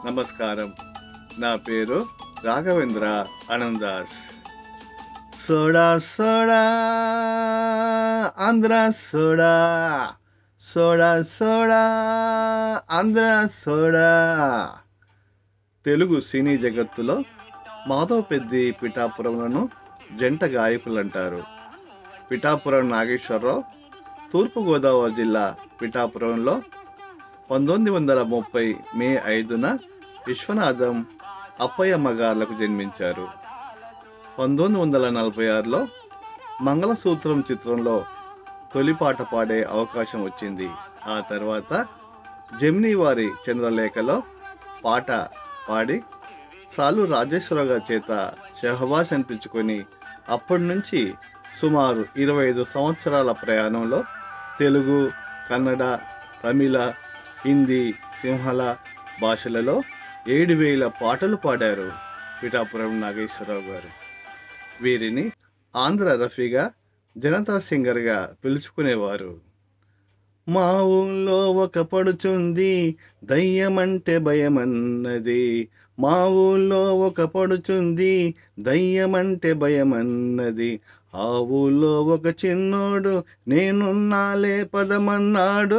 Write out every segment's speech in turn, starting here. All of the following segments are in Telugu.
నమస్కారం నా పేరు రాఘవేంద్ర ఆనందాస్ soda soda Andhra soda soda soda Andhra soda Telugu సినీ జగత్తులో మాధవ్ పెద్ది పిఠాపురంలను జంట గాయకులు అంటారు పిఠాపురం నాగేశ్వరరావు తూర్పుగోదావరి జిల్లా పిఠాపురంలో పంతొమ్మిది వందల ముప్పై మే ఐదున విశ్వనాథం అప్పయ్యమ్మ గార్లకు జన్మించారు పంతొమ్మిది వందల నలభై ఆరులో మంగళసూత్రం చిత్రంలో తొలి పాట పాడే అవకాశం వచ్చింది ఆ తర్వాత జమినీ వారి చంద్రలేఖలో పాట పాడి సాలు రాజేశ్వరరావు గారి చేత షహబాస్ అనిపించుకొని అప్పటి నుంచి సుమారు ఇరవై ఐదు సంవత్సరాల ప్రయాణంలో తెలుగు కన్నడ తమిళ హిందీ సింహళ భాషలలో ఏడు వేల పాటలు పాడారు పిఠాపురం నాగేశ్వరరావు గారు వీరిని ఆంధ్ర రఫీగా జనతా సింగర్గా పిలుచుకునేవారు మా ఊళ్ళో ఒక పడుచుంది దయ్యమంటే భయమన్నది మా ఊళ్ళో ఒక పడుచుంది దయ్యమంటే భయమన్నది ఆ ఊళ్ళో ఒక చిన్నోడు నేనున్నాలే పదమన్నాడు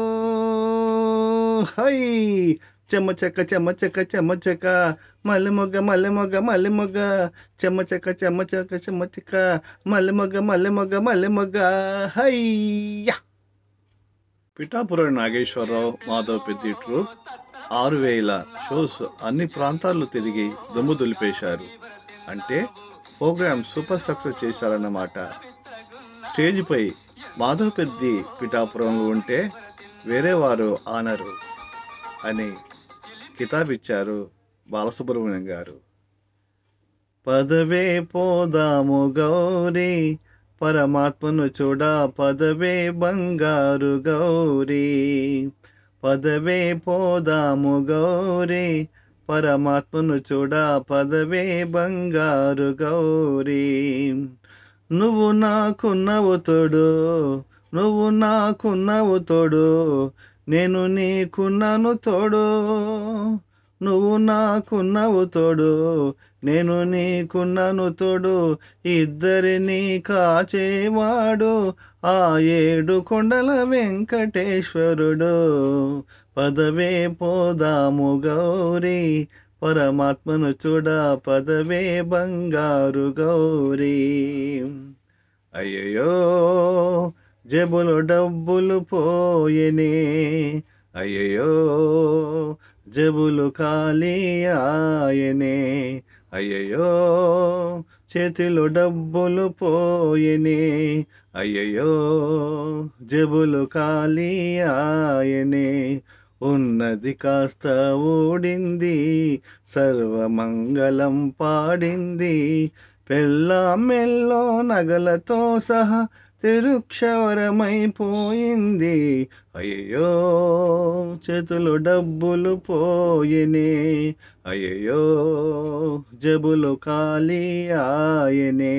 హై చెమ్మచక్క చెమ్మచక్క చెమ్మచక్క మల్లెమొగ్గ మల్లెమొగ్గ మల్లెమొగ్గ చెమ్మచక్క చెమ్మచక్క చెమ్మచక్క మల్లెమొగ్గ మల్లెమొగ్గ మల్లెమొగ్గ హయ్యా పిఠాపురం నాగేశ్వరరావు మాధవ్ పెద్ది ట్రూప్ ఆరు వేల షోస్ అన్ని ప్రాంతాల్లో తిరిగి దుమ్ము దులిపేశారు అంటే ప్రోగ్రామ్ సూపర్ సక్సెస్ చేశారన్నమాట స్టేజ్పై మాధవ్ పెద్ది పిఠాపురంలో ఉంటే వేరే వారు ఆనరు అని కితాబ్ ఇచ్చారు బాలసుబ్రహ్మణ్యం గారు పదవే పోదాము గౌరీ పరమాత్మను చూడ పదవే బంగారు గౌరీ పదవే పోదాము గౌరీ పరమాత్మను చూడ పదవే బంగారు గౌరీ నువ్వు నాకున్నవు తోడు నువ్వు నాకున్నవు తోడు నేను నీకున్నాను తోడు నువ్వు నాకున్నావు తోడు నేను నీకున్నాను తోడు ఇద్దరిని కాచేవాడు ఆ ఏడు కొండల వెంకటేశ్వరుడు పదవే పోదాము గౌరీ పరమాత్మను చూడ పదవే బంగారు గౌరీ అయ్యయ్యో జబులు డబ్బులు పోయెనే అయ్యయ్యో జబులు ఖాళీ ఆయనే అయ్యయ్యో చేతిలో డబ్బులు పోయెనే అయ్యయ్యో జబులు ఖాళీ ఆయనే ఉన్నది కాస్త ఊడింది సర్వమంగళం పాడింది పెళ్ళ మెల్లో నగలతో సహా తిరుక్షవరమైపోయింది అయ్యో చేతులు డబ్బులు పోయెనే అయ్యో జబులు ఖాళీ ఆయనే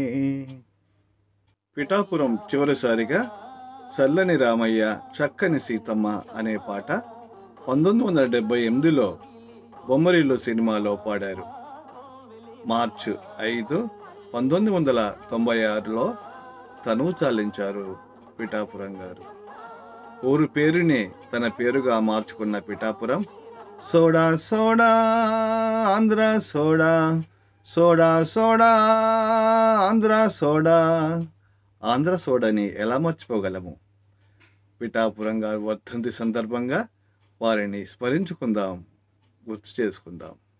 పిఠాపురం చివరిసారిగా చల్లని రామయ్య చక్కని సీతమ్మ అనే పాట పంతొమ్మిది వందల డెబ్బై ఎనిమిదిలో బొమ్మరిల్లు సినిమాలో పాడారు మార్చ్ ఐదు పంతొమ్మిది వందల తొంభై ఆరులో తనువు చాలించారు పిఠాపురం గారు ఊరు పేరునే తన పేరుగా మార్చుకున్న Pithapuram soda soda Andhra soda soda soda Andhra soda Andhra సోడాని ఎలా మర్చిపోగలము పిఠాపురం గారు వర్ధంతి సందర్భంగా వారిని స్మరించుకుందాం గుర్తు చేసుకుందాం